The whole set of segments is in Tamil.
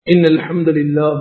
إن الحمد لله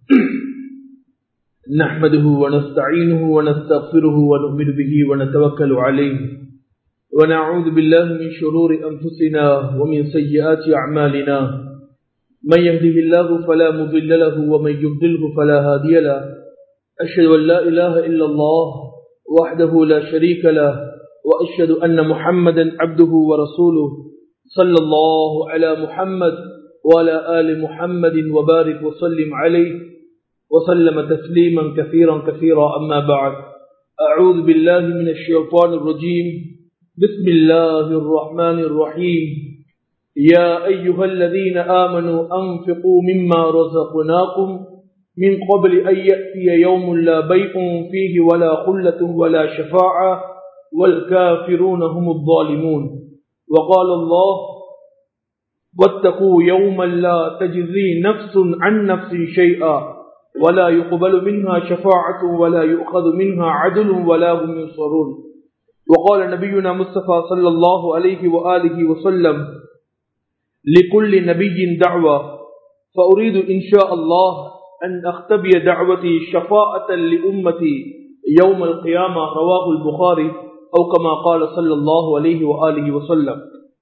نحمده ونستعينه ونستغفره ونؤمن به ونتوكل عليه ونعوذ بالله من شرور أنفسنا ومن سيئات أعمالنا من يهده الله فلا مضل له ومن يضلله فلا هادي له أشهد أن لا إله إلا الله وحده لا شريك له وأشهد أن محمدا عبده ورسوله صلى الله على محمد وعلى آل محمد وبارك وسلم عليه وسلم تسليما كثيرا كثيرا أما بعد أعوذ بالله من الشيطان الرجيم بسم الله الرحمن الرحيم يا أيها الذين آمنوا أنفقوا مما رزقناكم من قبل أن يأتي يوم لا بيع فيه ولا خلة ولا شفاعة والكافرون هم الظالمون وقال الله واتقوا يوما لا تجزي نفس عن نفس شيئا ولا يقبل منها شفاعة ولا يؤخذ منها عدل ولا هم ينصرون وقال نبينا مصطفى صلى الله عليه وآله وسلم لكل نبي دعوة فأريد إن شاء الله أن أختبي دعوتي شفاءة لأمتي يوم القيامة رواه البخاري أو كما قال صلى الله عليه وآله وسلم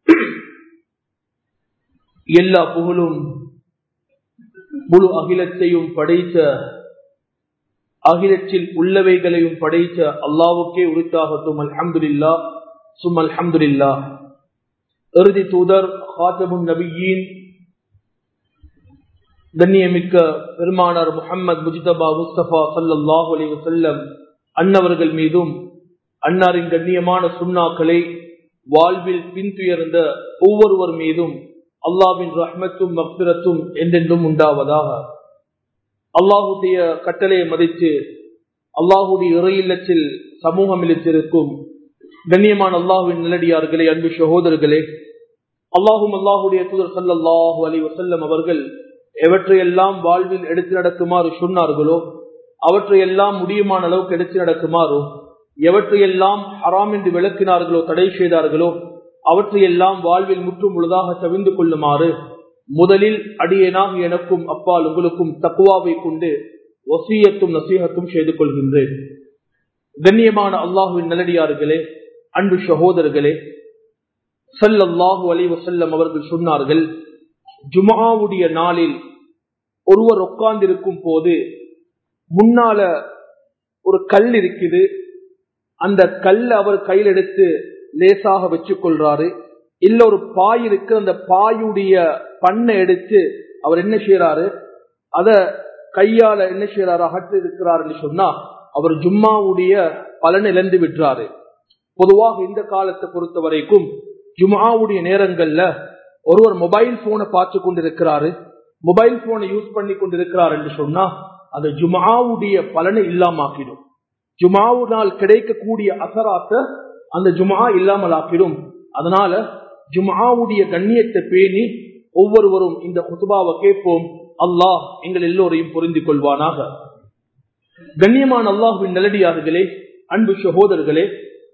எல்லா புகழும் முழு அகிலத்தையும் படைத்த அகிலத்தில் உள்ளவைகளையும் படைத்த அல்லாவுக்கே உரித்தாகட்டும் அல்ஹம்துலில்லா சும் அல்ஹம்துலில்லா இறுதி தூதர் ஹாத்தமுன் நபியின் கண்ணியமிக்க பெருமானார் முகமது முஜிதபா முஸ்தபா சல்லாஹ் அலி வசல்லம் அன்னவர்கள் மீதும் அன்னாரின் கண்ணியமான சுண்ணாக்களை வாழ்வில் பின்துயர்ந்த ஒவ்வொருவர் மீதும் அல்லாவின் ரஹ்மத்தும் மக்பிரத்தும் என்றென்றும் உண்டாவதாக அல்லாஹுடைய கட்டளையை மதித்து அல்லாஹுடைய இறையில்லத்தில் சமூகம் இழுத்திருக்கும் கண்ணியமான அல்லாஹுவின் நிலடியார்களே அன்பு சகோதரர்களே அல்லாஹும் அல்லாஹுடைய தூதர் சல்லாஹூ அலி வசல்லம் அவர்கள் எவற்றையெல்லாம் வாழ்வில் எடுத்து நடக்குமாறு சொன்னார்களோ அவற்றையெல்லாம் முடியுமான அளவுக்கு எடுத்து நடக்குமாறோ எவற்றையெல்லாம் ஹராம் என்று விளக்கினார்களோ தடை செய்தார்களோ அவற்றையெல்லாம் வாழ்வில் முற்றும் முழுதாக தவிந்து கொள்ளுமாறு முதலில் அடியேனாக எனக்கும் அப்பால் உங்களுக்கும் தக்குவாவை கொண்டு ஒசியத்தும் நசீகத்தும் செய்து கொள்கின்றேன் கண்ணியமான அல்லாஹுவின் நல்லடியார்களே அன்பு சகோதரர்களே சல்லல்லாஹு அலி வசல்லம் அவர்கள் சொன்னார்கள் ஜுமாவுடைய நாளில் ஒருவர் உட்கார்ந்திருக்கும் போது முன்னால ஒரு கல் இருக்குது அந்த கல் அவர் கையில் எடுத்து லேசாக வச்சு கொள்றாரு இல்ல ஒரு பாய் இருக்கு அந்த பாயுடைய பண்ணை எடுத்து அவர் என்ன செய்யறாரு அத கையால என்ன செய்யறாரு அகற்று இருக்கிறாருன்னு சொன்னா அவர் ஜும்மாவுடைய பலன் இழந்து விட்டுறாரு பொதுவாக இந்த காலத்தை பொறுத்த வரைக்கும் ஜும்மாவுடைய நேரங்கள்ல ஒருவர் மொபைல் போனை பார்த்து கொண்டிருக்கிறாரு மொபைல் போனை யூஸ் பண்ணி கொண்டிருக்கிறார் என்று சொன்னா அந்த ஜுமாவுடைய பலனை இல்லாமாக்கிடும் ஜுமாவுனால் கிடைக்கக்கூடிய அசராத்த அந்த ஜுமா இல்லாமல் ஆக்கிடும் அதனால ஜுமாவுடைய கண்ணியத்தை பேணி ஒவ்வொருவரும் இந்த குத்துபாவை கேட்போம் அல்லாஹ் எங்கள் எல்லோரையும் பொருந்தி கொள்வானாக கண்ணியமான அல்லாஹுவின் நல்லடியார்களே அன்பு சகோதரர்களே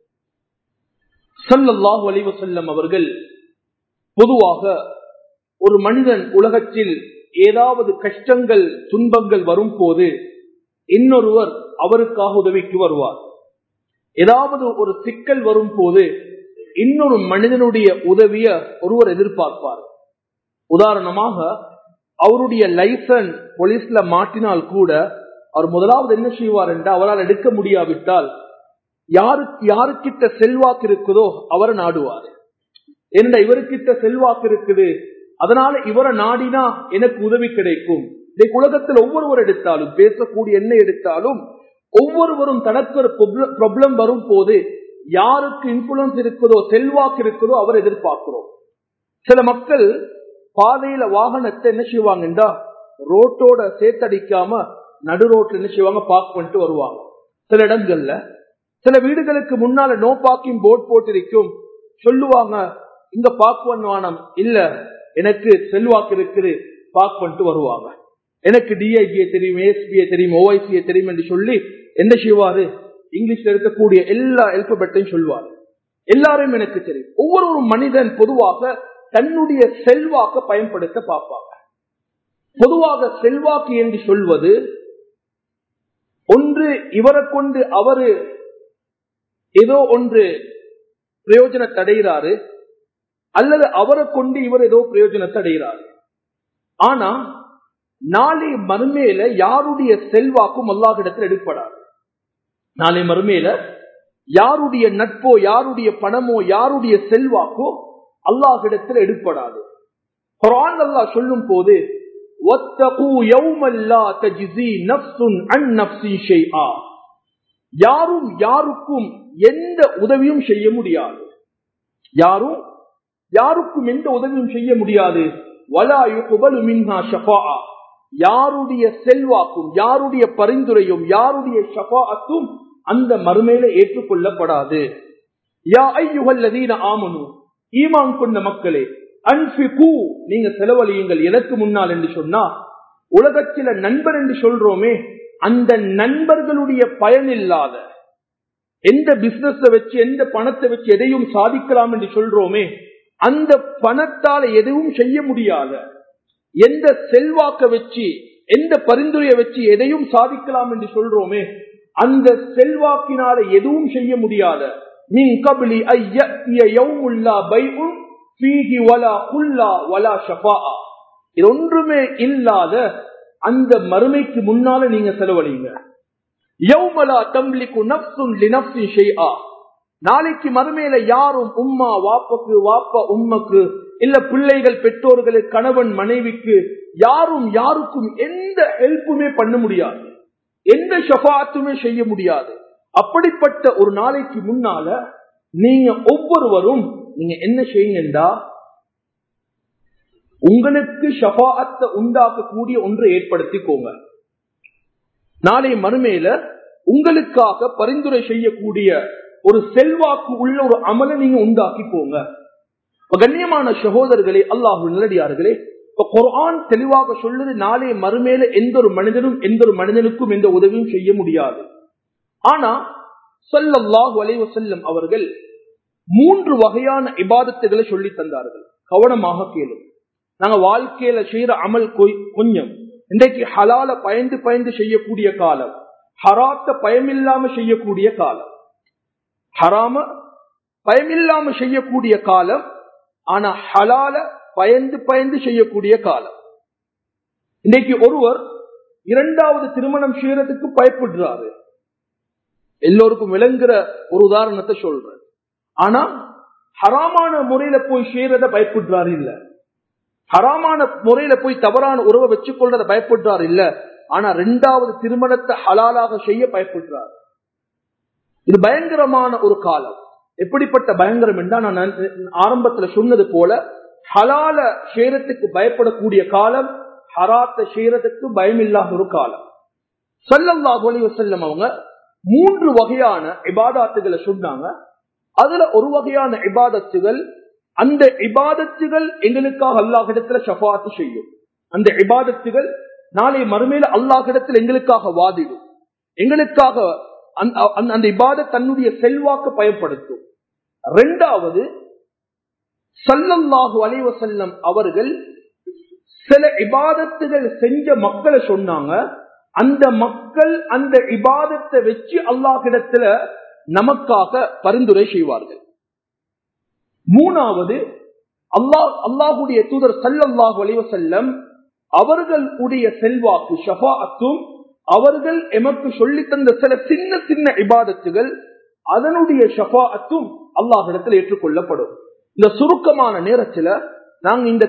சல்லல்லாஹு அலிவசல்லம் அவர்கள் பொதுவாக ஒரு மனிதன் உலகத்தில் ஏதாவது கஷ்டங்கள் துன்பங்கள் வரும் போது இன்னொருவர் அவருக்காக உதவிக்கு வருவார் ஏதாவது ஒரு சிக்கல் வரும் போது இன்னொரு மனிதனுடைய உதவிய ஒருவர் எதிர்பார்ப்பார் உதாரணமாக அவருடைய லைசன்ஸ் போலீஸ்ல மாட்டினால் கூட அவர் முதலாவது என்ன செய்வார் என்றால் அவரால் எடுக்க முடியாவிட்டால் யாருக்கு யாருக்கிட்ட செல்வாக்கு இருக்குதோ அவரை நாடுவார் என்ன இவருக்கிட்ட செல்வாக்கு இருக்குது அதனால இவரை நாடினா எனக்கு உதவி கிடைக்கும் உலகத்தில் ஒவ்வொருவர் எடுத்தாலும் பேசக்கூடிய என்ன எடுத்தாலும் ஒவ்வொருவரும் தனக்கு ஒரு ப்ராப்ளம் வரும் போது யாருக்கு இன்ஃபுளுன்ஸ் இருக்குதோ செல்வாக்கு இருக்குதோ அவர் எதிர்பார்க்கிறோம் சில மக்கள் பாதையில வாகனத்தை என்ன செய்வாங்கன்றா ரோட்டோட சேர்த்தடிக்காம நடு ரோட்ல என்ன செய்வாங்க பார்க் பண்ணிட்டு வருவாங்க சில இடங்கள்ல சில வீடுகளுக்கு முன்னால நோ பார்க்கிங் போர்ட் போட்டிருக்கும் சொல்லுவாங்க இங்க பார்க் பண்ணுவானம் இல்ல எனக்கு செல்வாக்கு இருக்குது பார்க் பண்ணிட்டு வருவாங்க எனக்கு டிஐஜியை தெரியும் ஏஎஸ்பியை தெரியும் ஓஐசியை தெரியும் என்று சொல்லி என்ன செய்வாரு இங்கிலீஷ்ல இருக்கக்கூடிய எல்லா எல்பபெட்டையும் சொல்வார் எல்லாரும் எனக்கு தெரியும் ஒவ்வொரு மனிதன் பொதுவாக தன்னுடைய செல்வாக்க பயன்படுத்த பார்ப்பாங்க பொதுவாக செல்வாக்கு என்று சொல்வது ஒன்று இவரை கொண்டு அவரு ஏதோ ஒன்று பிரயோஜனத்தை அடைகிறாரு அல்லது அவரை கொண்டு இவர் ஏதோ பிரயோஜனத்தை அடைகிறாரு ஆனா நாளை மறுமையில யாருடைய செல்வாக்கும் அல்லாஹிடத்தில் எடுப்படாது நாளை மறுமையில யாருடைய நட்போ யாருடைய பணமோ யாருடைய செல்வாக்கோ அல்லாஹிடத்தில் எடுப்படாது குரான் அல்லாஹ் சொல்லும் போது யாரும் யாருக்கும் எந்த உதவியும் செய்ய முடியாது யாரும் யாருக்கும் எந்த உதவியும் செய்ய முடியாது யாருடைய செல்வாக்கும் யாருடைய பரிந்துரையும் யாருடைய ஷபாத்தும் அந்த மறுமையில ஏற்றுக்கொள்ளப்படாது யா ஐயுகல்லதீன ஆமனு ஈமான் கொண்ட மக்களே அன்பிகு நீங்க செலவழியுங்கள் எனக்கு முன்னால் என்று சொன்னா உலகத்தில நண்பர் என்று சொல்றோமே அந்த நண்பர்களுடைய பயன் இல்லாத எந்த பிசினஸ் வச்சு எந்த பணத்தை வச்சு எதையும் சாதிக்கலாம் என்று சொல்றோமே அந்த பணத்தால எதுவும் செய்ய முடியாத எந்த செல்வாக்க வச்சு எந்த பரிந்துரையை வச்சு எதையும் சாதிக்கலாம் என்று சொல்றோமே அந்த செல்வாக்கினால எதுவும் செய்ய முடியாத மின் கபிலி இது ஒன்றுமே இல்லாத அந்த மறுமைக்கு முன்னால நீங்க செலவழிங்க யௌமலா தம்லிக்கு நப்சுன் லினப்சின் ஷைஆ நாளைக்கு மறுமையில யாரும் உம்மா வாப்பக்கு வாப்பா உம்மக்கு இல்ல பிள்ளைகள் பெற்றோர்களுக்கு கணவன் மனைவிக்கு யாரும் யாருக்கும் எந்த ஹெல்ப்புமே பண்ண முடியாது எந்த ஷபாத்துமே செய்ய முடியாது அப்படிப்பட்ட ஒரு நாளைக்கு முன்னால நீங்க ஒவ்வொருவரும் நீங்க என்ன செய்யுங்கண்டா உங்களுக்கு ஷபாத்தை உண்டாக்கக்கூடிய ஒன்றை ஏற்படுத்திக்கோங்க நாளை மறுமையில உங்களுக்காக பரிந்துரை செய்யக்கூடிய ஒரு செல்வாக்கு உள்ள ஒரு அமலை நீங்க உண்டாக்கிக்கோங்க கண்ணியமான சகோதரர்களே அல்லாஹு நல்லடியார்களே குரான் தெளிவாக சொல்லுது நாளை மறுமேல எந்த ஒரு மனிதனும் எந்த ஒரு மனிதனுக்கும் எந்த உதவியும் செய்ய முடியாது ஆனா சொல்லல்லாஹு அலைவ செல்லம் அவர்கள் மூன்று வகையான இபாதத்துகளை சொல்லி தந்தார்கள் கவனமாக கேளும் நாங்க வாழ்க்கையில செய்யற அமல் கொஞ்சம் இன்றைக்கு ஹலால பயந்து பயந்து செய்யக்கூடிய காலம் ஹராத்த பயமில்லாம செய்யக்கூடிய காலம் ஹராம பயமில்லாம செய்யக்கூடிய காலம் ஆனா ஹலால பயந்து பயந்து செய்யக்கூடிய காலம் இன்னைக்கு ஒருவர் இரண்டாவது திருமணம் செய்யறதுக்கு பயப்படுறாரு எல்லோருக்கும் விளங்குற ஒரு உதாரணத்தை சொல்றேன் ஆனா ஹராமான முறையில போய் செய்யறத பயப்படுறாரு இல்ல ஹராமான முறையில போய் தவறான உறவை வச்சு கொள்றத பயப்படுறாரு இல்ல ஆனா ரெண்டாவது திருமணத்தை ஹலாலாக செய்ய பயப்படுறாரு இது பயங்கரமான ஒரு காலம் எப்படிப்பட்ட பயங்கரம் என்றா நான் ஆரம்பத்துல சொன்னது போல ஹலால சேரத்துக்கு பயப்படக்கூடிய காலம் ஹராத்த சேரத்துக்கு பயமில்லாத ஒரு காலம் சல்லல்லாஹு அலைஹி வஸல்லம் அவங்க மூன்று வகையான இபாதாத்துகளை சொன்னாங்க அதுல ஒரு வகையான இபாதத்துகள் அந்த இபாதத்துகள் எங்களுக்காக அல்லாஹிடத்துல ஷஃபாத்து செய்யும் அந்த இபாதத்துகள் நாளை மறுமையில அல்லாஹிடத்தில் எங்களுக்காக வாதிடும் எங்களுக்காக அந்த இபாத தன்னுடைய செல்வாக்கு பயன்படுத்தும் ரெண்டாவது சல்லல்லாஹு அலைவசல்லம் அவர்கள் சில இபாதத்துகள் செஞ்ச மக்களை சொன்னாங்க அந்த மக்கள் அந்த இபாதத்தை வச்சு அல்லாஹிடத்துல நமக்காக பரிந்துரை செய்வார்கள் மூணாவது அல்லாஹ் அல்லாஹுடைய தூதர் சல்லல்லாஹு அலைவசல்லம் அவர்களுடைய செல்வாக்கு ஷபாத்தும் அவர்கள் எமக்கு சொல்லி தந்த சில சின்ன சின்ன இபாதத்துகள் அதனுடைய ஷபாத்தும் அல்லாஹிடத்தில் ஏற்றுக்கொள்ளப்படும் இந்த சுருக்கமான நேரத்துல நாங்க இந்த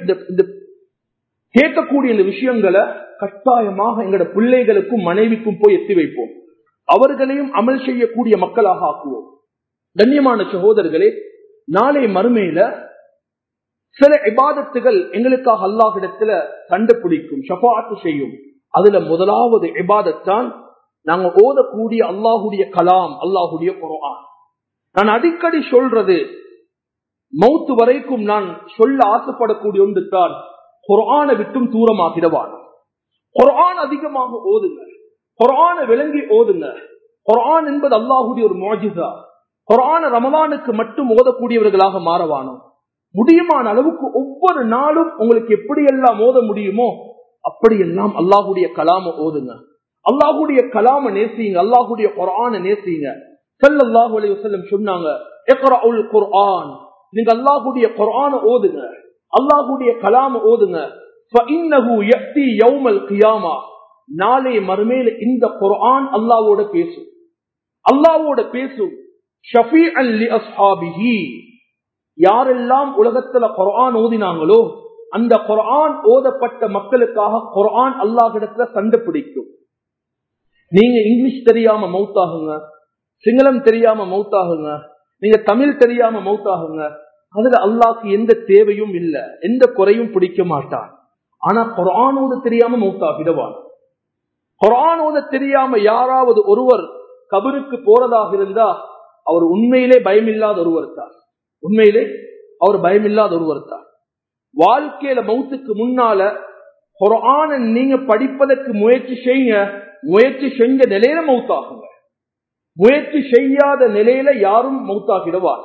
கேட்கக்கூடிய இந்த விஷயங்களை கட்டாயமாக எங்களோட பிள்ளைகளுக்கும் மனைவிக்கும் போய் எத்தி வைப்போம் அவர்களையும் அமல் செய்யக்கூடிய மக்களாக ஆக்குவோம் கண்ணியமான சகோதரர்களே நாளை மறுமையில சில இபாதத்துகள் எங்களுக்காக அல்லாஹிடத்துல கண்டுபிடிக்கும் ஷபாத்து செய்யும் அதுல முதலாவது இபாதத்தான் நாங்க ஓதக்கூடிய அல்லாஹுடைய கலாம் அல்லாஹுடைய குரான் நான் அடிக்கடி சொல்றது மௌத்து வரைக்கும் நான் சொல்ல ஆசைப்படக்கூடிய ஒன்று தான் குரானை விட்டும் தூரமாகிடவான் குரான் அதிகமாக ஓதுங்க குரான விளங்கி ஓதுங்க குரான் என்பது அல்லாஹுடைய ஒரு மோஜிதா குரான ரமலானுக்கு மட்டும் ஓதக்கூடியவர்களாக மாறவானோம் முடியுமான அளவுக்கு ஒவ்வொரு நாளும் உங்களுக்கு எப்படியெல்லாம் ஓத முடியுமோ அப்படியெல்லாம் அல்லாஹுடைய கலாம ஓதுங்க அல்லாஹுடைய கலாம நேசிங்க அல்லாஹுடைய குரான நேசிங்க சல்லல்லாஹு அலைஹி வஸல்லம் சொன்னாங்க இக்ரவுல் குர்ஆன் நீங்க அல்லாஹுடைய குர்ஆன ஓதுங்க அல்லாஹுடைய கலாம ஓதுங்க فإنه يأتي يوم القيامة நாளை மறுமையில இந்த குர்ஆன் அல்லாஹ்வோட பேசும் அல்லாஹ்வோட பேசும் ஷஃபீஅன் லி அஸ்ஹாபிஹி யாரெல்லாம் உலகத்துல குர்ஆன் ஓதினாங்களோ அந்த குர்ஆன் ஓதப்பட்ட மக்களுக்காக குர்ஆன் அல்லாஹ்விடத்துல சண்டை பிடிக்கும் நீங்க இங்கிலீஷ் தெரியாம மௌத்தாகுங்க சிங்களம் தெரியாம மௌத்தாகுங்க நீங்க தமிழ் தெரியாம மௌத்தாகுங்க அதுல அல்லாஹ்க்கு எந்த தேவையும் இல்ல எந்த குறையும் பிடிக்க மாட்டான் ஆனா குரானோடு தெரியாம மௌத்தாகிடுவான் குரானோட தெரியாம யாராவது ஒருவர் கபருக்கு போறதாக இருந்தா அவர் உண்மையிலே பயமில்லாத ஒருவர் தான் உண்மையிலே அவர் பயமில்லாத ஒருவர் தான் வாழ்க்கையில மௌத்துக்கு முன்னால குரான நீங்க படிப்பதற்கு முயற்சி செய்யுங்க முயற்சி செஞ்ச நிலையில மௌத்தாகுங்க முயற்சி செய்யாத நிலையில யாரும் மௌத்தாகிடுவார்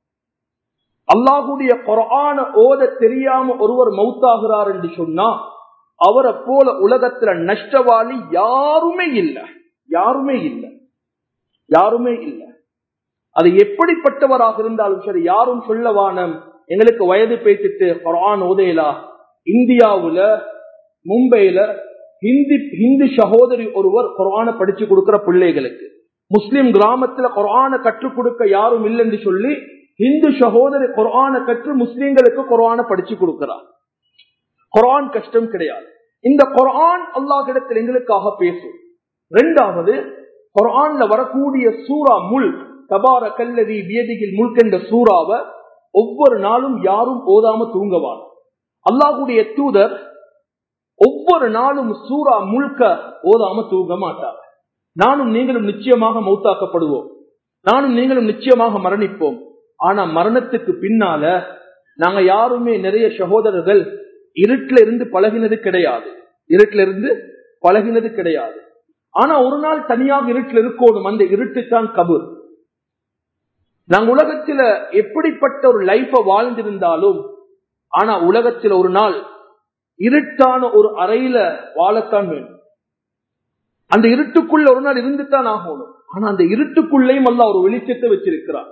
அல்லாஹுடைய குரான ஓத தெரியாம ஒருவர் மௌத்தாகிறார் என்று சொன்னா அவரை போல உலகத்துல நஷ்டவாளி யாருமே இல்ல யாருமே இல்ல யாருமே இல்ல அது எப்படிப்பட்டவராக இருந்தாலும் சரி யாரும் சொல்லவானம் எங்களுக்கு வயது பேசிட்டு குரான் ஓதையலா இந்தியாவுல மும்பையில ஹிந்தி ஹிந்தி சகோதரி ஒருவர் குரான படிச்சு கொடுக்கிற பிள்ளைகளுக்கு முஸ்லிம் கிராமத்துல குரான கற்றுக் கொடுக்க யாரும் இல்லைன்னு சொல்லி இந்து சகோதரி குரான கற்று முஸ்லிம்களுக்கு குரான படிச்சு கொடுக்கிறார் குரான் கஷ்டம் கிடையாது இந்த குரான் அல்லாஹிடத்தில் எங்களுக்காக பேசும் ரெண்டாவது குரான்ல வரக்கூடிய சூரா முல் தபார கல்லதி வியதிகள் முல்க் என்ற சூறாவை ஒவ்வொரு நாளும் யாரும் ஓதாம தூங்கவார் அல்லாஹுடைய தூதர் ஒவ்வொரு நாளும் சூரா முழுக்க ஓதாம தூங்க மாட்டார் நானும் நீங்களும் நிச்சயமாக மௌத்தாக்கப்படுவோம் நானும் நீங்களும் நிச்சயமாக மரணிப்போம் ஆனா மரணத்துக்கு பின்னால நாங்க யாருமே நிறைய சகோதரர்கள் இருட்டுல இருந்து பழகினது கிடையாது இருட்டுல இருந்து பழகினது கிடையாது ஆனா ஒரு நாள் தனியாக இருட்டில் இருக்கணும் அந்த இருட்டு தான் கபூர் நாங்க உலகத்துல எப்படிப்பட்ட ஒரு லைஃப வாழ்ந்திருந்தாலும் ஆனா உலகத்துல ஒரு நாள் இருட்டான ஒரு அறையில வாழத்தான் வேண்டும் அந்த இருட்டுக்குள்ள ஒரு நாள் இருந்துதான் ஆகணும் ஆனா அந்த இருட்டுக்குள்ளேயும் அல்ல ஒரு வெளிச்சத்தை வச்சிருக்கிறார்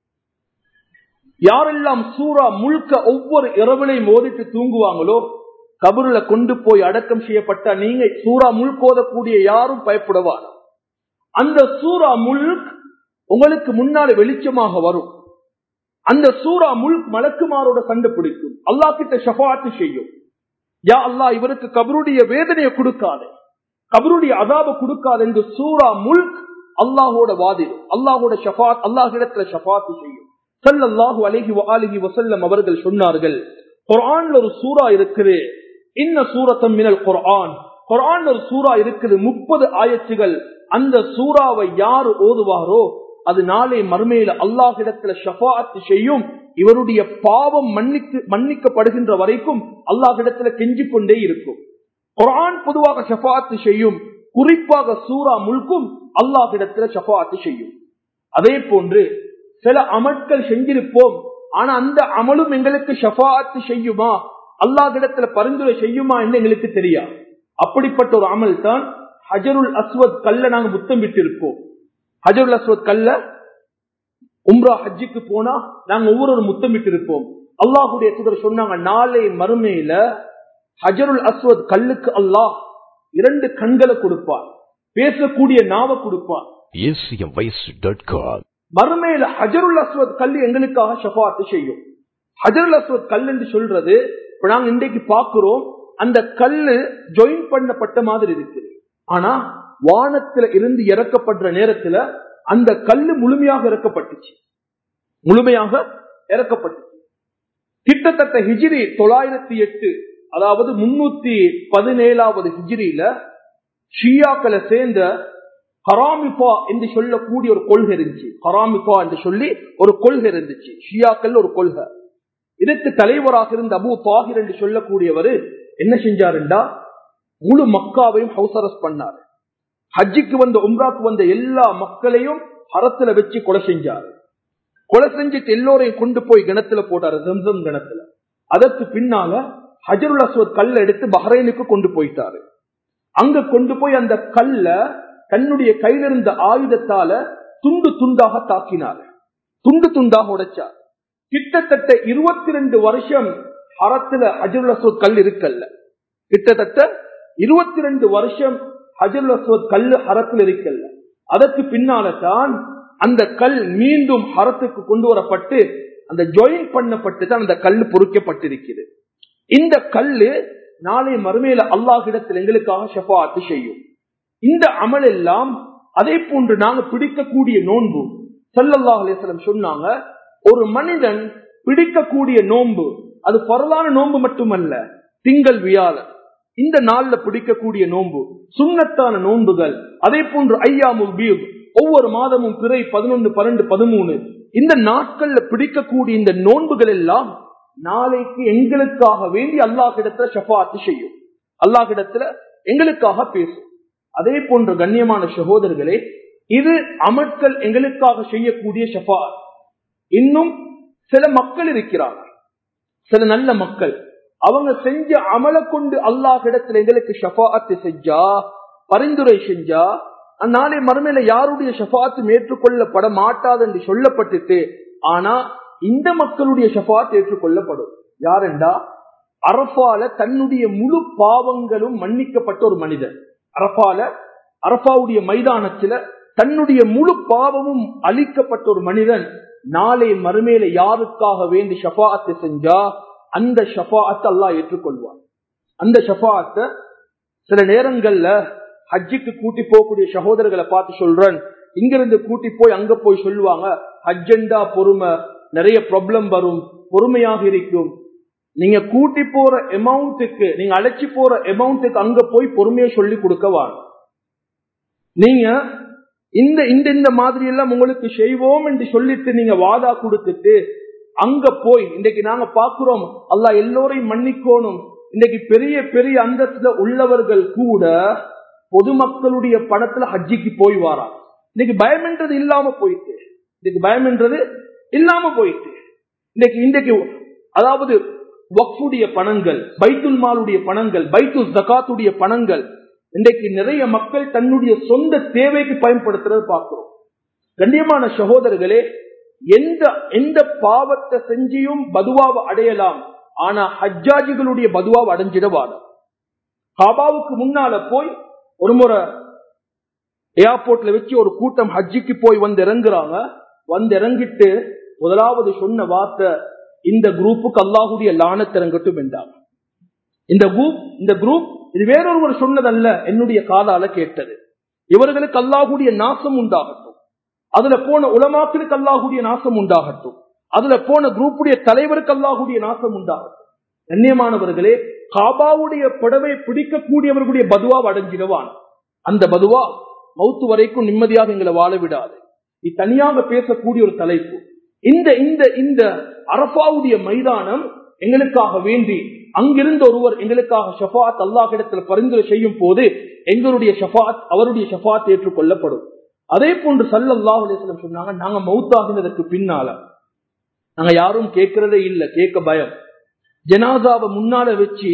யாரெல்லாம் சூறா முழுக்க ஒவ்வொரு இரவிலையும் மோதிட்டு தூங்குவாங்களோ கபருல கொண்டு போய் அடக்கம் செய்யப்பட்ட நீங்க சூறா முழுக்க ஓதக்கூடிய யாரும் பயப்படுவார் அந்த சூறா முழுக் உங்களுக்கு முன்னால வெளிச்சமாக வரும் அந்த சூறா முழுக் மலக்குமாரோட கண்டுபிடிக்கும் அல்லா கிட்ட ஷபாத்து செய்யும் யா அல்லா இவருக்கு கபருடைய வேதனையை கொடுக்காதே கபருடைய அதாப கொடுக்காது என்று சூரா முல்க் அல்லாஹோட வாதிடும் அல்லாஹோட ஷபாத் அல்லாஹிடத்துல ஷபாத்து செய்யும் சல்லல்லாஹு அலைஹி வஆலிஹி வஸல்லம் அவர்கள் சொன்னார்கள் குர்ஆன்ல ஒரு சூரா இருக்குது இன்ன சூரத்தம் மினல் குர்ஆன் குர்ஆன்ல ஒரு சூரா இருக்குது முப்பது ஆயத்துகள் அந்த சூறாவை யாரு ஓதுவாரோ அது நாளை மறுமையில அல்லாஹிடத்துல ஷபாத்து செய்யும் இவருடைய பாவம் மன்னிக்கு மன்னிக்கப்படுகின்ற வரைக்கும் அல்லாஹிடத்துல கெஞ்சி கொண்டே இருக்கும் குரான் பொதுவாக ஷபாத்து செய்யும் குறிப்பாக சூரா முழுக்கும் அல்லாஹிடத்துல ஷபாத்து செய்யும் அதே போன்று சில அமட்கள் செஞ்சிருப்போம் ஆனா அந்த அமலும் எங்களுக்கு ஷபாத்து செய்யுமா அல்லாஹிடத்துல பரிந்துரை செய்யுமா என்று எங்களுக்கு தெரியாது அப்படிப்பட்ட ஒரு அமல் தான் ஹஜருல் அஸ்வத் கல்ல நாங்க முத்தம் விட்டு இருப்போம் ஹஜருல் அஸ்வத் கல்ல உம்ரா ஹஜ்ஜுக்கு போனா நாங்க ஒவ்வொரு முத்தமிட்டு இருப்போம் அல்லாஹுடைய தூதர் சொன்னாங்க நாளை மறுமையில ஹஜருல் அஸ்வத் கல்லுக்கு அல்லாஹ் இரண்டு கண்களை கொடுப்பார் பேசக்கூடிய நாவ கொடுப்பார் மறுமையில ஹஜருல் அஸ்வத் கல் எங்களுக்காக ஷபாத்து செய்யும் ஹஜருல் அஸ்வத் கல் என்று சொல்றது இப்ப நாங்க இன்றைக்கு பாக்குறோம் அந்த கல்லு ஜாயின் பண்ணப்பட்ட மாதிரி இருக்குது ஆனா வானத்துல இருந்து இறக்கப்படுற நேரத்துல அந்த கல்லு முழுமையாக இறக்கப்பட்டுச்சு முழுமையாக இறக்கப்பட்டுச்சு கிட்டத்தட்ட ஹிஜிரி தொள்ளாயிரத்தி எட்டு அதாவது முன்னூத்தி பதினேழாவது ஹிஜிரியில ஷியாக்களை சேர்ந்த ஹராமிபா என்று சொல்லக்கூடிய ஒரு கொள்கை இருந்துச்சு ஹராமிபா என்று சொல்லி ஒரு கொள்கை இருந்துச்சு ஷியாக்கள் ஒரு கொள்கை இதற்கு தலைவராக இருந்த அபு தாகிர் என்று சொல்லக்கூடியவர் என்ன செஞ்சாருண்டா முழு மக்காவையும் ஹவுஸ் அரெஸ்ட் பண்ணாரு ஹஜ்ஜிக்கு வந்த உம்ராக்கு வந்த எல்லா மக்களையும் ஹரத்துல வச்சு கொலை செஞ்சாரு கொலை செஞ்சுட்டு எல்லோரையும் கொண்டு போய் கிணத்துல போட்டாரு ஜம்சம் கிணத்துல அதற்கு பின்னால ஹஜருல் அஸ்வத் கல்ல எடுத்து பஹ்ரைனுக்கு கொண்டு போயிட்டாரு அங்க கொண்டு போய் அந்த கல்ல தன்னுடைய கையில இருந்த ஆயுதத்தால துண்டு துண்டாக தாக்கினார் துண்டு துண்டாக உடைச்சார் கிட்டத்தட்ட இருபத்தி ரெண்டு வருஷம் ஹரத்துல ஹஜருல் அஸ்வத் கல் இருக்கல்ல கிட்டத்தட்ட இருபத்தி ரெண்டு வருஷம் ஹஜருல் அஸ்வத் கல்லு ஹரத்தில் இருக்கல்ல அதற்கு பின்னால தான் அந்த கல் மீண்டும் ஹரத்துக்கு கொண்டு வரப்பட்டு அந்த ஜாயின் பண்ணப்பட்டு தான் அந்த கல் பொறுக்கப்பட்டிருக்கிறது இந்த கல்லு நாளை மறுமையில அல்லாஹிடத்தில் எங்களுக்காக ஷபாத்து செய்யும் இந்த அமல் எல்லாம் அதே போன்று நாங்க பிடிக்கக்கூடிய நோன்பு சல்லல்லாஹ் அலிஸ்லம் சொன்னாங்க ஒரு மனிதன் பிடிக்கக்கூடிய நோன்பு அது பரவான நோன்பு மட்டுமல்ல திங்கள் வியாழன் இந்த நாள்ல பிடிக்கக்கூடிய நோன்பு சுண்ணத்தான நோன்புகள் அதே போன்று ஐயாமுல் பீப் ஒவ்வொரு மாதமும் பிறை பதினொன்று பன்னெண்டு பதிமூணு இந்த நாட்கள்ல பிடிக்கக்கூடிய இந்த நோன்புகள் எல்லாம் நாளைக்கு எங்களுக்காக வேண்டி அல்லாஹிடத்துல ஷபாத்து செய்யும் அல்லாஹிடத்துல எங்களுக்காக பேசும் அதே போன்ற கண்ணியமான சகோதரர்களே இது அமட்கள் எங்களுக்காக செய்யக்கூடிய ஷபாத் இன்னும் சில மக்கள் இருக்கிறார்கள் சில நல்ல மக்கள் அவங்க செஞ்ச அமலை கொண்டு அல்லாஹிடத்துல எங்களுக்கு ஷபாத்து செஞ்சா பரிந்துரை செஞ்சா அந்நாளை மறுமையில யாருடைய ஷபாத்தும் ஏற்றுக்கொள்ளப்பட மாட்டாது என்று சொல்லப்பட்டுட்டு ஆனா இந்த மக்களுடைய ஷபாத் ஏற்றுக்கொள்ளப்படும் யாரெண்டா அரபால தன்னுடைய முழு பாவங்களும் மன்னிக்கப்பட்ட ஒரு மனிதர் அரபால அரபாவுடைய மைதானத்துல தன்னுடைய முழு பாவமும் அழிக்கப்பட்ட ஒரு மனிதன் நாளை மறுமையில யாருக்காக வேண்டி ஷபாத்தை செஞ்சா அந்த ஷபாத்தை அல்லாஹ் ஏற்றுக்கொள்வார் அந்த ஷபாத்தை சில நேரங்கள்ல ஹஜ்ஜுக்கு கூட்டி போகக்கூடிய சகோதரர்களை பார்த்து சொல்றேன் இங்கிருந்து கூட்டி போய் அங்க போய் சொல்லுவாங்க ஹஜ்ஜெண்டா பொறுமை நிறைய ப்ராப்ளம் வரும் பொறுமையாக இருக்கும் நீங்க கூட்டி போற அமௌண்ட்டுக்கு நீங்க அழைச்சி போற அமௌண்ட்டுக்கு அங்க போய் பொறுமையை சொல்லி கொடுக்க வாங்க நீங்க இந்த இந்த இந்த மாதிரி எல்லாம் உங்களுக்கு செய்வோம் என்று சொல்லிட்டு நீங்க வாதா கொடுத்துட்டு அங்க போய் இன்னைக்கு நாங்க பாக்குறோம் அல்லா எல்லோரையும் மன்னிக்கோணும் இன்னைக்கு பெரிய பெரிய அந்தத்துல உள்ளவர்கள் கூட பொதுமக்களுடைய பணத்துல ஹஜ்ஜிக்கு போய் வாரா இன்னைக்கு பயம்ன்றது இல்லாம போயிட்டு இன்னைக்கு பயம்ன்றது இல்லாம போயிட்டு இன்னைக்கு இன்றைக்கு அதாவது வக்ஃபுடைய பணங்கள் பைத்துல் மாலுடைய பணங்கள் பைத்துல் ஜகாத்துடைய பணங்கள் இன்றைக்கு நிறைய மக்கள் தன்னுடைய சொந்த தேவைக்கு பயன்படுத்துறது பார்க்கிறோம் கண்ணியமான சகோதரர்களே எந்த எந்த பாவத்தை செஞ்சியும் பதுவாவை அடையலாம் ஆனா ஹஜ்ஜாஜிகளுடைய பதுவாவை அடைஞ்சிடவாது காபாவுக்கு முன்னால போய் ஒரு முறை ஏர்போர்ட்ல வச்சு ஒரு கூட்டம் ஹஜ்ஜிக்கு போய் வந்து இறங்குறாங்க வந்து இறங்கிட்டு முதலாவது சொன்ன வார்த்தை இந்த குரூப்புக்கு அல்லாஹுடைய லானத் இறங்கட்டும் என்றாங்க இந்த குரூப் இந்த குரூப் இது வேறொருவர் சொன்னதல்ல என்னுடைய காதால கேட்டது இவர்களுக்கு அல்லாஹுடைய நாசம் உண்டாகட்டும் அதுல போன உலமாக்களுக்கு அல்லாஹுடைய நாசம் உண்டாகட்டும் அதுல போன குரூப்புடைய தலைவருக்கு அல்லாஹுடைய நாசம் உண்டாகட்டும் கண்ணியமானவர்களே காபாவுடைய புடவை பிடிக்கக்கூடியவர்களுடைய பதுவா அடைஞ்சிடுவான் அந்த பதுவா மௌத்து வரைக்கும் நிம்மதியாக எங்களை வாழ விடாது இது தனியாக பேசக்கூடிய ஒரு தலைப்பு இந்த இந்த இந்த அரபாவுடைய மைதானம் எங்களுக்காக வேண்டி அங்கிருந்த ஒருவர் எங்களுக்காக ஷபாத் அல்லாஹிடத்தில் பரிந்துரை செய்யும் போது எங்களுடைய ஷபாத் அவருடைய ஷபாத் ஏற்றுக்கொள்ளப்படும் அதே போன்று சல்லல்லாஹ் அலிஸ்லம் சொன்னாங்க நாங்க மௌத்தாகினதற்கு பின்னால நாங்க யாரும் கேட்கிறதே இல்லை கேட்க பயம் ஜனாதாவை முன்னால வச்சு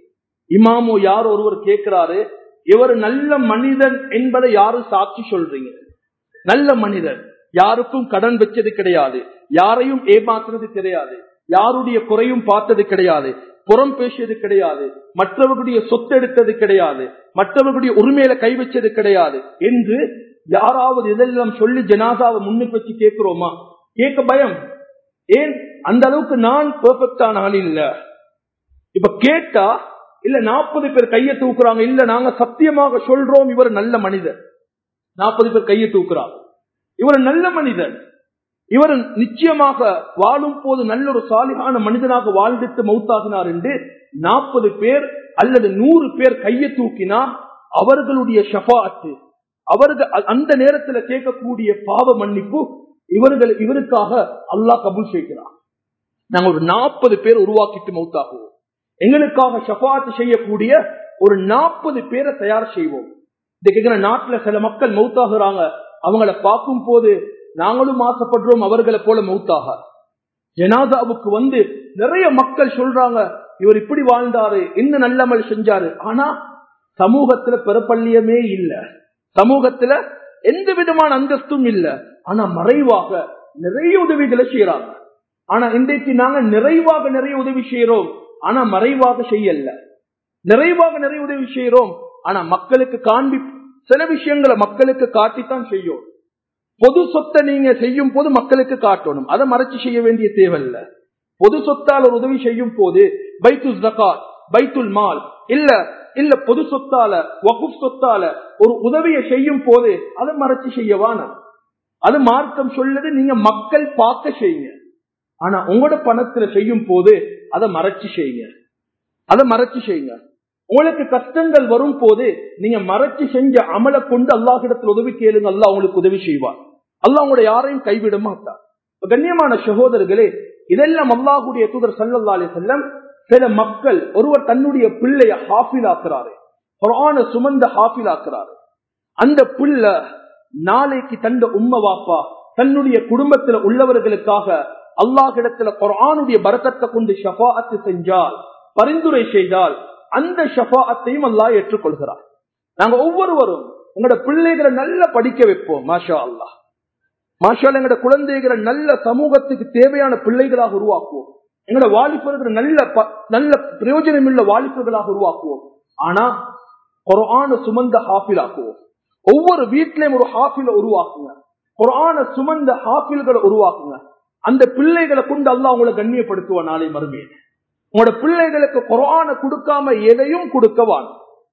இமாமோ யார் ஒருவர் கேட்கிறாரு இவர் நல்ல மனிதன் என்பதை யாரு சாட்சி சொல்றீங்க நல்ல மனிதன் யாருக்கும் கடன் வச்சது கிடையாது யாரையும் ஏமாத்துறது கிடையாது யாருடைய குறையும் பார்த்தது கிடையாது புறம் பேசியது கிடையாது மற்றவர்களுடைய சொத்து எடுத்தது கிடையாது மற்றவர்களுடைய உரிமையில கை வச்சது கிடையாது என்று யாராவது இதெல்லாம் சொல்லி ஜனாதாவை முன்னுக்கு வச்சு கேட்கிறோமா கேட்க பயம் ஏன் அந்த அளவுக்கு நான் பெர்ஃபெக்டான ஆள் இல்ல இப்ப கேட்டா இல்ல நாற்பது பேர் கையை தூக்குறாங்க இல்ல நாங்க சத்தியமாக சொல்றோம் இவர் நல்ல மனிதர் நாற்பது பேர் கையை தூக்குறாங்க இவர் நல்ல மனிதர் இவர் நிச்சயமாக வாழும் போது நல்ல ஒரு சாலிகான மனிதனாக வாழ்ந்துட்டு மௌத்தாகினார் என்று நாற்பது பேர் அல்லது நூறு பேர் கையை தூக்கினா அவர்களுடைய ஷபாத்து அவர்கள் அந்த நேரத்தில் கேட்கக்கூடிய பாவ மன்னிப்பு இவர்கள் இவருக்காக அல்லாஹ் கபூல் செய்கிறார் நாங்க ஒரு நாற்பது பேர் உருவாக்கிட்டு மௌத்தாகுவோம் எங்களுக்காக ஷபாத்து செய்யக்கூடிய ஒரு நாற்பது பேரை தயார் செய்வோம் இந்த நாட்டுல சில மக்கள் மௌத்தாகிறாங்க அவங்கள பார்க்கும் போது நாங்களும் ஆசைப்படுறோம் அவர்களை போல மௌத்தாக ஜனாதாவுக்கு வந்து நிறைய மக்கள் சொல்றாங்க இவர் இப்படி வாழ்ந்தாரு என்ன நல்லமல் செஞ்சாரு ஆனா சமூகத்துல பிறப்பள்ளியமே இல்ல சமூகத்துல எந்த விதமான அந்தஸ்தும் இல்ல ஆனா மறைவாக நிறைய உதவிகளை செய்யறாங்க ஆனா இன்றைக்கு நாங்க நிறைவாக நிறைய உதவி செய்யறோம் ஆனா மறைவாக செய்யல நிறைவாக நிறைய உதவி செய்யறோம் ஆனா மக்களுக்கு காண்பி சில விஷயங்களை மக்களுக்கு காட்டித்தான் செய்யும் பொது சொத்தை நீங்க செய்யும் போது மக்களுக்கு காட்டணும் அதை மறைச்சு செய்ய வேண்டிய தேவையில்ல பொது சொத்தால் ஒரு உதவி செய்யும் போது பைத்துல் ஜகாத் பைத்துல் மால் இல்ல இல்ல பொது சொத்தால வகுப் சொத்தால ஒரு உதவியை செய்யும் போது அதை மறைச்சு செய்யவான அது மார்க்கம் சொல்லுது நீங்க மக்கள் பார்க்க செய்யுங்க ஆனா உங்களோட பணத்துல செய்யும் போது அதை மறைச்சு செய்யுங்க அதை மறைச்சு செய்யுங்க உங்களுக்கு கஷ்டங்கள் வரும் போது நீங்க மறைச்சு செஞ்ச அமலை கொண்டு அல்லாஹிடத்தில் உதவி கேளுங்க அல்லாஹ் உங்களுக்கு உதவி செய்வார் அல்லாஹ் உங்களை யாரையும் கைவிட மாட்டார் கண்ணியமான சகோதரர்களே இதெல்லாம் அல்லாஹுடைய தூதர் சல்லல்லா அலி செல்லம் சில மக்கள் ஒருவர் தன்னுடைய பிள்ளைய ஹாஃபில் ஆக்குறாரு குரான சுமந்த ஹாஃபில் ஆக்குறாரு அந்த பிள்ளை நாளைக்கு தந்த உம்ம வாப்பா தன்னுடைய குடும்பத்துல உள்ளவர்களுக்காக அல்லாஹிடத்துல குரானுடைய பரக்கத்தை கொண்டு ஷபாஅத்து செஞ்சால் பரிந்துரை செய்தால் அந்த ஷபாஅத்தையும் அல்லாஹ் ஏற்றுக்கொள்கிறார் நாங்க ஒவ்வொருவரும் எங்களோட பிள்ளைகளை நல்லா படிக்க வைப்போம் மாஷா அல்லாஹ் மாஷா எங்களோட குழந்தைகளை நல்ல சமூகத்துக்கு தேவையான பிள்ளைகளாக உருவாக்குவோம் எங்களோட வாலிபர்கள் நல்ல நல்ல பிரயோஜனம் உள்ள வாலிபர்களாக உருவாக்குவோம் ஆனா குரான சுமந்த ஹாஃபில் ஆக்குவோம் ஒவ்வொரு வீட்லயும் ஒரு ஹாஃபில உருவாக்குங்க குரான சுமந்த ஹாஃபில்களை உருவாக்குங்க அந்த பிள்ளைகளை கொண்டு அல்ல அவங்களை கண்ணியப்படுத்துவ நாளை மறுமையில உங்களோட பிள்ளைகளுக்கு குரான கொடுக்காம எதையும் கொடுக்கவான்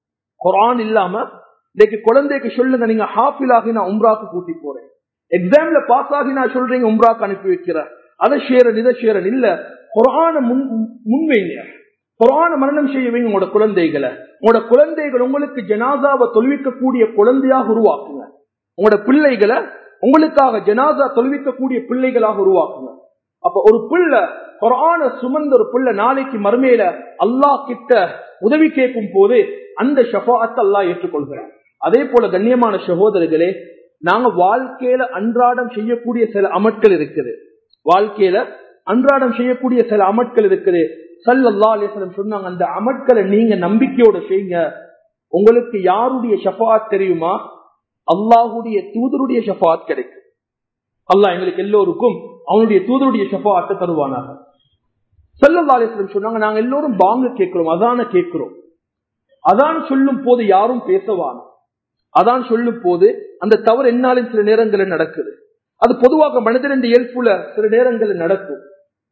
குரான் இல்லாம இன்னைக்கு குழந்தைக்கு சொல்லுங்க நீங்க ஹாஃபில் ஆகி நான் உம்ராக்கு கூட்டி போறேன் எக்ஸாம்ல பாஸ் ஆகி நான் சொல்றீங்க உம்ராக்கு அனுப்பி வைக்கிறேன் அதை ஷேரன் இதை ஷேரன் இல்ல குரான முன் முன்வைங்க குரான மரணம் செய்ய வைங்க உங்களோட குழந்தைகளை உங்களோட குழந்தைகள் உங்களுக்கு ஜனாதாவை தொழுவிக்கக்கூடிய குழந்தையாக உருவாக்குங்க உங்களோட பிள்ளைகளை உங்களுக்காக ஜனாதா தொழுவிக்கக்கூடிய பிள்ளைகளாக உருவாக்குங்க அப்ப ஒரு பிள்ளை குரான சுமந்த ஒரு பிள்ளை நாளைக்கு மறுமையில அல்லாஹ் கிட்ட உதவி கேட்கும் போது அந்த ஷபாத்தை அல்லாஹ் ஏற்றுக்கொள்கிறார் அதே போல கண்ணியமான சகோதரர்களே நாங்க வாழ்க்கையில அன்றாடம் செய்யக்கூடிய சில அமட்கள் இருக்குது வாழ்க்கையில அன்றாடம் செய்யக்கூடிய சில அமட்கள் இருக்குது சல்லல்லா அலிஸ்லம் சொன்னாங்க அந்த அமட்களை நீங்க நம்பிக்கையோட செய்யுங்க உங்களுக்கு யாருடைய ஷபாத் தெரியுமா அல்லாஹுடைய தூதருடைய ஷபாத் கிடைக்கும் அல்லாஹ் எங்களுக்கு எல்லோருக்கும் அவனுடைய தூதருடைய ஷபாத்தை தருவானாக சல்லல்லா அலிஸ்லம் சொன்னாங்க நாங்க எல்லோரும் பாங்க கேட்கிறோம் அதான கேட்கிறோம் அதான் சொல்லும் போது யாரும் பேசவான அதான் சொல்லும் போது அந்த தவறு என்னாலும் சில நேரங்களில் நடக்குது அது பொதுவாக மனிதன் இயல்புல சில நேரங்களில் நடக்கும்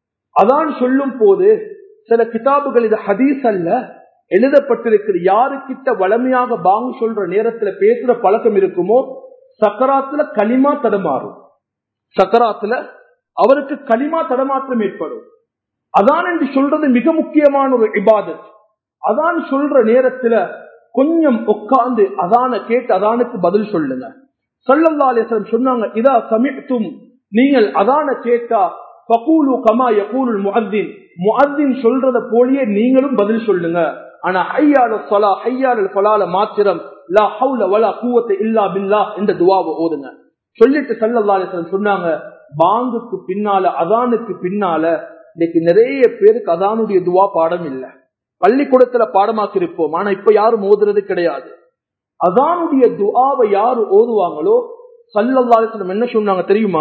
அதான் சொல்லும் போது சில கிதாபுகள் இது ஹதீஸ் அல்ல எழுதப்பட்டிருக்கிற யாருக்கிட்ட வளமையாக பாங்கு சொல்ற நேரத்துல பேசுற பழக்கம் இருக்குமோ சக்கராத்துல களிமா தடமாறும் சக்கராத்துல அவருக்கு களிமா தடமாற்றம் ஏற்படும் அதான் என்று சொல்றது மிக முக்கியமான ஒரு இபாதத் அதான் சொல்ற நேரத்துல கொஞ்சம் உட்கார்ந்து அதான கேட்டு அதானுக்கு பதில் சொல்லுங்க சல்லல்லாசன் சொன்னாங்க இதா சமித்தும் நீங்கள் அதான கேட்டா பகூலு கமா யகூலுல் முஅத்தின் முஅத்தின் சொல்றத போலயே நீங்களும் பதில் சொல்லுங்க ஆனா ஹையால சொலா ஹையால பலால மாத்திரம் லா ஹவுல வலா கூவத்தை இல்லா பில்லா என்ற துவாவை ஓதுங்க சொல்லிட்டு சல்லல்லாசன் சொன்னாங்க பாங்குக்கு பின்னால அதானுக்கு பின்னால இன்னைக்கு நிறைய பேருக்கு அதானுடைய துவா பாடம் இல்லை பள்ளிக்கூடத்துல பாடமாக்கி இருப்போம் ஆனா இப்ப யாரும் ஓதுறது கிடையாது அதானுடைய துவாவை யாரு ஓதுவாங்களோ சல்லல்லாசனம் என்ன சொன்னாங்க தெரியுமா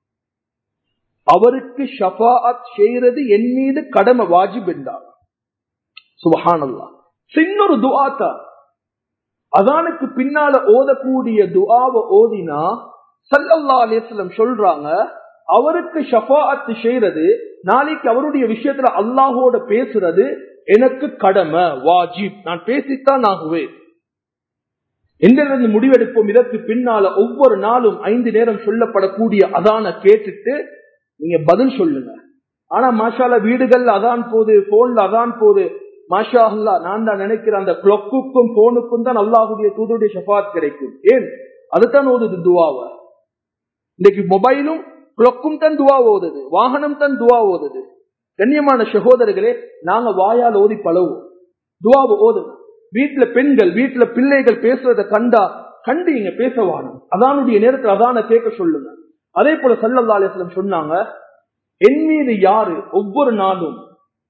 அவருக்கு ஷபாத் செய்யறது என் மீது கடமை வாஜிப் என்றார் சுபஹானல்லா சின்னொரு துவாத்தா அதானுக்கு பின்னால ஓதக்கூடிய துவாவை ஓதினா சல்லல்லா அலிஸ்லம் சொல்றாங்க அவருக்கு ஷபாத் செய்யறது நாளைக்கு அவருடைய விஷயத்துல அல்லாஹோட பேசுறது எனக்கு கடமை வாஜிப் நான் பேசித்தான் ஆகுவேன் எங்கிருந்து முடிவெடுப்போம் இதற்கு பின்னால ஒவ்வொரு நாளும் ஐந்து நேரம் சொல்லப்படக்கூடிய அதான கேட்டுட்டு நீங்க பதில் சொல்லுங்க ஆனா மாஷால வீடுகள்ல அதான் போது போன்ல அதான் போது மாஷா அல்லா நான் தான் நினைக்கிறேன் அந்த கிளொக்குக்கும் போனுக்கும் தான் அல்லாஹுடைய தூதருடைய ஷபாத் கிடைக்கும் ஏன் அதுதான் ஓதுது துவாவ இன்னைக்கு மொபைலும் கிளொக்கும் தான் துவா ஓதுது வாகனம் தான் துவா ஓதுது கண்ணியமான சகோதரர்களே நாங்க வாயால் ஓதி பழவோம் துவாவை ஓதுங்க வீட்டுல பெண்கள் வீட்டுல பிள்ளைகள் பேசுறத கண்டா கண்டிங்க பேசவானும் அதானுடைய நேரத்தில் அதான கேட்க சொல்லுங்க அதே போல சல்லல்லா அலிஸ்லம் சொன்னாங்க என் மீது யாரு ஒவ்வொரு நாளும்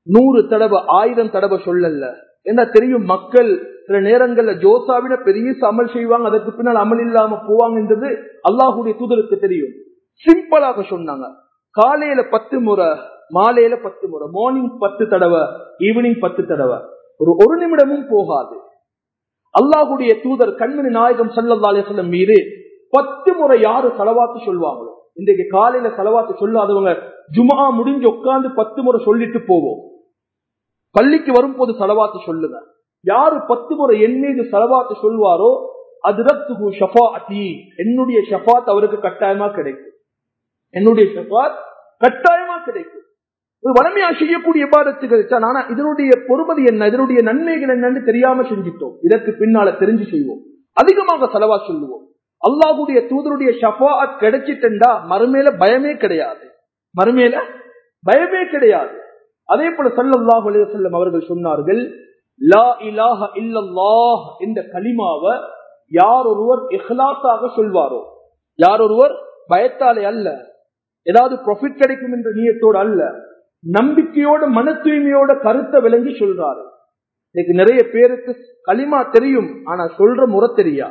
நூறு தடவை ஆயிரம் தடவை சொல்லல என்ன தெரியும் மக்கள் சில நேரங்கள்ல ஜோசாவிட பெரிய அமல் செய்வாங்க அதற்கு பின்னால் அமல் இல்லாம போவாங்கன்றது அல்லாஹுடைய தூதருக்கு தெரியும் சிம்பிளாக சொன்னாங்க காலையில பத்து முறை மாலையில பத்து முறை மார்னிங் பத்து தடவை ஈவினிங் பத்து தடவை ஒரு ஒரு நிமிடமும் போகாது அல்லாஹுடைய தூதர் கண்மணி நாயகம் சல்லல்லா அலிஸ்லம் மீது பத்து முறை யாரு செலவாத்து சொல்வாங்களோ இன்றைக்கு காலையில செலவாத்து சொல்லாதவங்க ஜுமா முடிஞ்சு உட்கார்ந்து பத்து முறை சொல்லிட்டு போவோம் பள்ளிக்கு வரும்போது செலவாத்து சொல்லுங்க யாரு பத்து முறை என் மீது செலவாத்து சொல்வாரோ அதிரத்துகு ஷஃபாத்தி என்னுடைய ஷஃபாத் அவருக்கு கட்டாயமா கிடைக்கும் என்னுடைய ஷஃபாத் கட்டாயமா கிடைக்கும் ஒரு வளமையா செய்யக்கூடிய பாதத்துகள் தான் ஆனா இதனுடைய பொறுமதி என்ன இதனுடைய நன்மைகள் என்னன்னு தெரியாம செஞ்சிட்டோம் இதற்கு பின்னால தெரிஞ்சு செய்வோம் அதிகமாக செலவா சொல்லுவோம் அல்லாஹுடைய தூதருடைய ஷஃபாத் கிடைச்சிட்டா மறுமேல பயமே கிடையாது மறுமேல பயமே கிடையாது அதே போல சல்லல்லாஹு அலைஹி வஸல்லம் அவர்கள் சொன்னார்கள் லா இலாஹ இல்லல்லாஹ் இந்த கலிமாவை யார் ஒருவர் இஹ்லாஸாக சொல்வாரோ யார் ஒருவர் பயத்தாலே அல்ல ஏதாவது ப்ராஃபிட் கிடைக்கும் என்ற நீயத்தோடு அல்ல நம்பிக்கையோட மன தூய்மையோட கருத்தை விளங்கி சொல்றாரு இன்னைக்கு நிறைய பேருக்கு களிமா தெரியும் ஆனா சொல்ற முறை தெரியா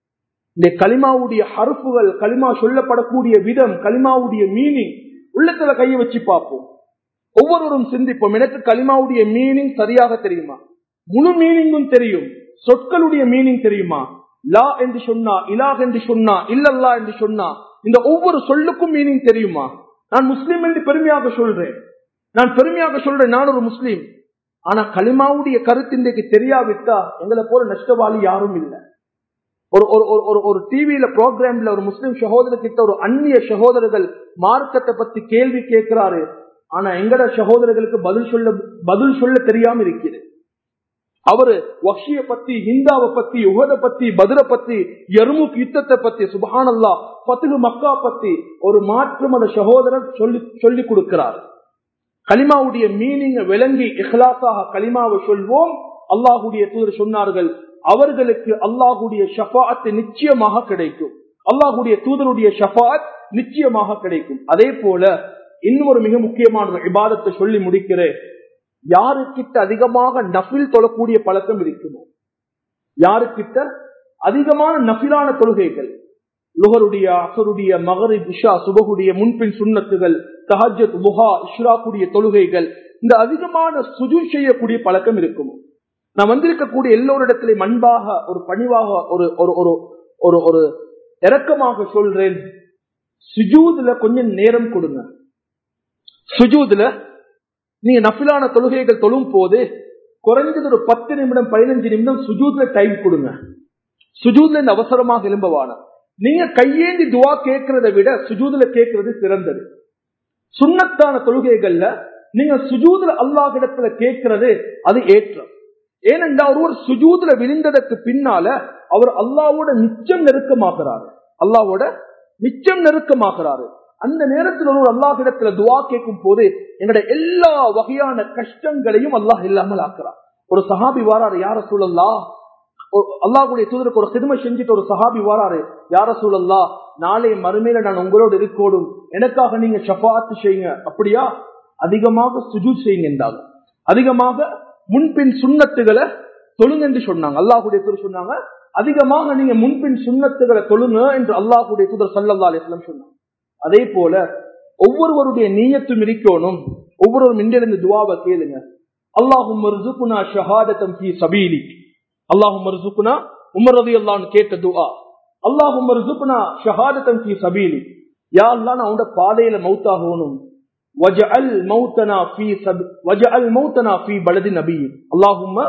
இந்த களிமாவுடைய ஹருப்புகள் களிமா சொல்லப்படக்கூடிய விதம் களிமாவுடைய மீனிங் உள்ளத்துல கையை வச்சு பார்ப்போம் ஒவ்வொருவரும் சிந்திப்போம் எனக்கு களிமாவுடைய மீனிங் சரியாக தெரியுமா முழு மீனிங்கும் தெரியும் சொற்களுடைய மீனிங் தெரியுமா லா என்று சொன்னா இலாக் என்று சொன்னா இல்லல்லா என்று சொன்னா இந்த ஒவ்வொரு சொல்லுக்கும் மீனிங் தெரியுமா நான் முஸ்லீம் என்று பெருமையாக சொல்றேன் நான் பெருமையாக சொல்றேன் நான் ஒரு முஸ்லீம் ஆனா களிமாவுடைய கருத்து இன்றைக்கு தெரியாவிட்டா எங்களை போல நஷ்டவாளி யாரும் இல்லை ஒரு ஒரு ஒரு ஒரு டிவியில ப்ரோக்ராம்ல ஒரு முஸ்லீம் சகோதரர் கிட்ட ஒரு அந்நிய சகோதரர்கள் மார்க்கத்தை பத்தி கேள்வி கேட்கிறாரு ஆனா எங்கட சகோதரர்களுக்கு பதில் சொல்ல பதில் சொல்ல தெரியாம இருக்கிறது அவரு வஷிய பத்தி ஹிந்தாவை பத்தி உகத பத்தி பதிர பத்தி எருமுக் யுத்தத்தை பத்தி சுபஹானல்லா பத்துகு மக்கா பத்தி ஒரு மாற்று மத சகோதரர் சொல்லி சொல்லி கொடுக்கிறார் கலிமாவுடைய மீனிங் விளங்கி இஹ்லாசாக கலிமாவை சொல்வோம் அல்லாஹுடைய தூதர் சொன்னார்கள் அவர்களுக்கு அல்லாஹுடைய ஷஃபாத் நிச்சயமாக கிடைக்கும் அல்லாஹுடைய தூதருடைய ஷஃபாத் நிச்சயமாக கிடைக்கும் அதே போல இன்னும் ஒரு மிக முக்கியமான இபாதத்தை சொல்லி முடிக்கிறேன் யாருக்கிட்ட அதிகமாக நஃபில் தொழக்கூடிய பழக்கம் இருக்குமோ யாருக்கிட்ட அதிகமான நஃபிலான தொழுகைகள் லுகருடைய அசருடைய மகரிப் இஷா சுபகுடைய முன்பின் சுண்ணத்துகள் தஹஜத் முஹா இஷ்ராக்குடைய தொழுகைகள் இந்த அதிகமான சுஜு செய்யக்கூடிய பழக்கம் இருக்குமோ நான் வந்திருக்கக்கூடிய எல்லோரிடத்திலே அன்பாக ஒரு பணிவாக ஒரு ஒரு ஒரு ஒரு ஒரு இறக்கமாக சொல்றேன் சுஜூதுல கொஞ்சம் நேரம் கொடுங்க சுஜூதுல நீங்க நஃபிலான தொழுகைகள் தொழும் போது குறைஞ்சது ஒரு பத்து நிமிடம் பதினஞ்சு நிமிடம் சுஜூத்ல டைம் கொடுங்க சுஜூத்ல இந்த அவசரமாக எழும்பவான நீங்க கையேந்தி துவா கேட்கறதை விட சுஜூதுல கேட்கறது சிறந்தது சுண்ணத்தான தொழுகைகள்ல நீங்க சுஜூதுல அல்லாஹிடத்துல கேட்கறது அது ஏற்றம் ஏனென்றால் ஒருவர் சுஜூதுல விழுந்ததற்கு பின்னால அவர் அல்லாவோட நிச்சயம் நெருக்கமாகிறாரு அல்லாவோட நிச்சயம் நெருக்கமாகிறாரு அந்த நேரத்தில் ஒரு அல்லாஹிடத்துல துவா கேட்கும் போது எங்களுடைய எல்லா வகையான கஷ்டங்களையும் அல்லாஹ் இல்லாமல் ஆக்குறார் ஒரு சஹாபி வாராரு யார சூழல்லா அல்லாஹுடைய தூதருக்கு ஒரு சிறுமை செஞ்சுட்டு ஒரு சஹாபி வாராரு யார சூழல்லா நாளை மறுமையில நான் உங்களோடு இருக்கோடும் எனக்காக நீங்க ஷபாத்து செய்யுங்க அப்படியா அதிகமாக சுஜூத் செய்யுங்க என்றாங்க அதிகமாக முன்பின் சுண்ணத்துகளை தொழுங்க என்று சொன்னாங்க அல்லாஹுடைய தூதர் சொன்னாங்க அதிகமாக நீங்க முன்பின் சுண்ணத்துகளை தொழுங்க என்று அல்லாஹுடைய தூதர் சல்லல்லா அலிஸ்லாம் சொன்னாங்க அதே போல ஒவ்வொருவருடைய நீயத்தும் இருக்கணும் ஒவ்வொருவரும் இன்றிலிருந்து துவாவை கேளுங்க அல்லாஹும் ஷஹாதத்தம் ஃபி சபீலி அல்லாஹும் மர்சுக்குனா உமர் ரதி அல்லான்னு கேட்ட துவா அல்லாஹும் மர்சுக்குனா ஷஹாதத்தம் ஃபி சபீலி யா அல்லா நான் உண்ட பாதையில மௌத்தாகணும் வஜஅல் மௌத்தனா ஃபி சப் வஜஅல் மௌத்தனா ஃபி பலதி நபி அல்லாஹும்ம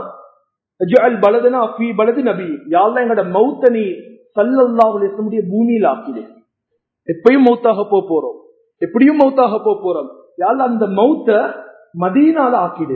வஜஅல் பலதனா ஃபி பலதி நபி யா அல்லாஹ் எங்கட மௌத்தனி ஸல்லல்லாஹு அலைஹி வஸல்லம் பூமியில ஆக்கிடு எப்பயும் மௌத்தாக போக போறோம் எப்படியும் மௌத்தாக போக போறோம் யாழ் அந்த மௌத்த மதீனால ஆக்கிடு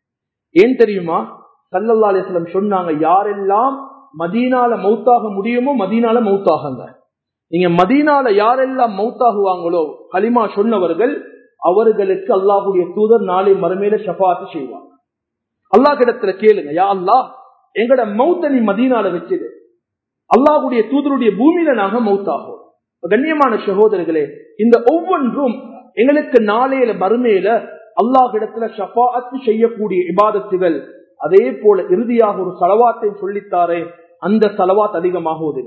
ஏன் தெரியுமா சல்லல்லா அலிஸ்லம் சொன்னாங்க யாரெல்லாம் மதீனால மௌத்தாக முடியுமோ மதீனால மௌத்தாகுங்க நீங்க மதீனால யாரெல்லாம் மௌத்தாகுவாங்களோ களிமா சொன்னவர்கள் அவர்களுக்கு அல்லாஹுடைய தூதர் நாளை மறுமையில ஷபாத்து செய்வாங்க அல்லாஹ் கிடத்துல கேளுங்க யா அல்லாஹ் எங்கட மௌத்த நீ மதீனால வச்சுது அல்லாஹுடைய தூதருடைய பூமியில நாங்க மௌத்தாகும் கண்ணியமான சகோதரர்களே இந்த ஒவ்வொன்றும் எங்களுக்கு நாளையில மறுமையில அல்லாஹிடத்துல ஷஃபாஅத்து செய்யக்கூடிய இபாதத்துகள் அதே போல இறுதியாக ஒரு சலவாத்தை சொல்லித்தாரே அந்த சலவாத் அதிகமாக ஓதுங்க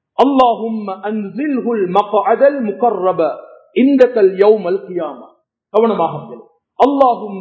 اللهم انزله المقعد المقرب عندك اليوم القيامه கவனமாக கேளு اللهم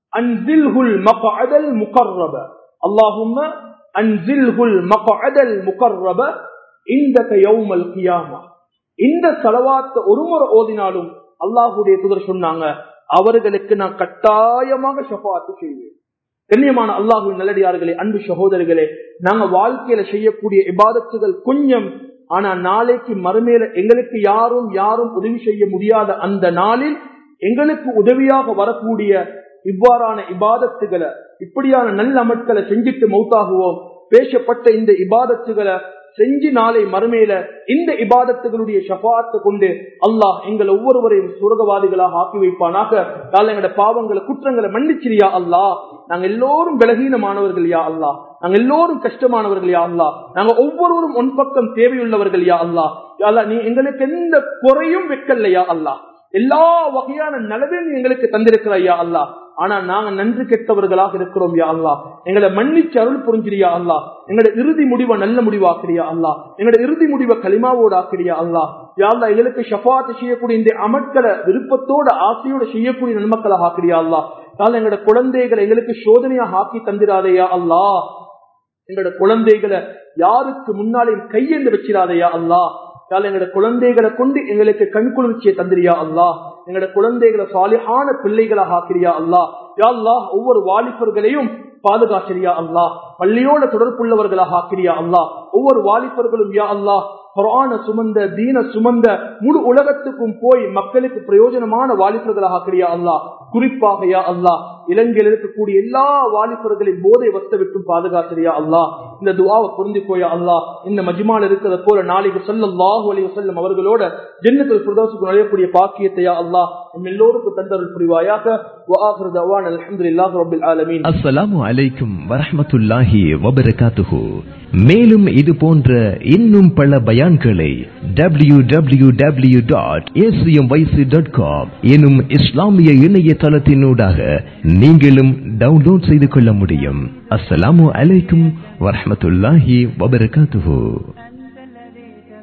انزله المقعد المقرب اللهم انزله المقعد المقرب عندك يوم القيامه இந்த சலவாத்தை ஒரு முறை ஓதினாலும் அல்லாஹுடைய தூதர் சொன்னாங்க அவர்களுக்கு நான் கட்டாயமாக ஷஃபாத்து செய்வேன் கண்ணியமான அல்லாஹுவின் நல்லடியார்களே அன்பு சகோதரர்களே நாங்க வாழ்க்கையில செய்யக்கூடிய இபாதத்துகள் கொஞ்சம் ஆனா நாளைக்கு மறுமையில எங்களுக்கு யாரும் யாரும் உதவி செய்ய முடியாத அந்த நாளில் எங்களுக்கு உதவியாக வரக்கூடிய இவ்வாறான இபாதத்துகளை இப்படியான நல்ல அமட்களை செஞ்சுட்டு மௌத்தாகுவோம் பேசப்பட்ட இந்த இபாதத்துகளை செஞ்சு நாளை மறுமையில இந்த இபாதத்துகளுடைய ஷபாத்தை கொண்டு அல்லாஹ் எங்கள் ஒவ்வொருவரையும் சுரகவாதிகளாக ஆக்கி வைப்பானாக எங்களோட பாவங்களை குற்றங்களை மன்னிச்சிரியா அல்லாஹ் நாங்க எல்லோரும் பலகீனமானவர்கள் யா அல்லாஹ் நாங்க எல்லோரும் கஷ்டமானவர்கள் யா அல்லாஹ் நாங்க ஒவ்வொருவரும் உன் பக்கம் தேவையுள்ளவர்கள் யா அல்லாஹ் அல்லா நீ எங்களுக்கு எந்த குறையும் வைக்கலையா அல்லாஹ் எல்லா வகையான நலவையும் எங்களுக்கு தந்திருக்கிறாயா அல்லா ஆனா நாங்க நன்றி கெட்டவர்களாக இருக்கிறோம் யா அல்லா எங்களை மன்னிச்சு அருள் புரிஞ்சிரியா அல்லா எங்களோட இறுதி முடிவை நல்ல முடிவாக்கிறியா அல்லா எங்களோட இறுதி முடிவை களிமாவோடு ஆக்கிறியா அல்லா யாழ்லா எங்களுக்கு ஷபாத்து செய்யக்கூடிய இந்த அமட்களை விருப்பத்தோட ஆசையோட செய்யக்கூடிய நன்மக்களாக ஆக்கிறியா அல்லா யாழ் எங்களோட குழந்தைகளை எங்களுக்கு சோதனையாக ஆக்கி தந்திராதையா அல்லா எங்களோட குழந்தைகளை யாருக்கு முன்னாலே கையெழுந்து வச்சிடாதையா அல்லா யாழ் எங்களோட குழந்தைகளை கொண்டு எங்களுக்கு கண்குளிர்ச்சியை தந்திரியா அல்லா எங்களோட குழந்தைகளை சாலிஹான பிள்ளைகளாக ஆக்கிறியா அல்லா யாழ்லா ஒவ்வொரு வாலிபர்களையும் பாதுகாக்கிறியா அல்லா பள்ளியோட தொடர்புள்ளவர்களாக ஆக்கிறியா அல்லா ஒவ்வொரு வாலிபர்களும் யா அல்லா குரான சுமந்த தீன சுமந்த முழு உலகத்துக்கும் போய் மக்களுக்கு பிரயோஜனமான வாலிபர்களாக ஆக்கிறியா அல்லா குறிப்பாக யா அல்லா இலங்கையில் இருக்கக்கூடிய எல்லா வாலிபர்களின் போதை வஸ்த விட்டும் பாதுகாக்கிறியா அல்லா இந்த துவாவை புரிந்து போயா அல்லா இந்த மஜ்மால் இருக்கிறத போல நாளைக்கு சொல்லல்லாஹு அலி வசல்லம் அவர்களோட ஜென்னத்தில் பிரதோசுக்கு நுழையக்கூடிய பாக்கியத்தையா அல்லா நம்ம எல்லோருக்கும் தந்தருள் புரிவாயாக அஸ்ஸலாமு அலைக்கும் வரஹமத்துல்லாஹி வபரகாத்துஹு மேலும் இது போன்ற இன்னும் பல பயான்களை W W W dot ACM YC dot com எனும் இஸ்லாமிய இணையதளத்தினூடாக நீங்களும் டவுன்லோட் செய்து கொள்ள முடியும் அஸ்ஸலாமு அலைக்கும் வரஹமத்துல்லாஹி வபரகாத்துஹு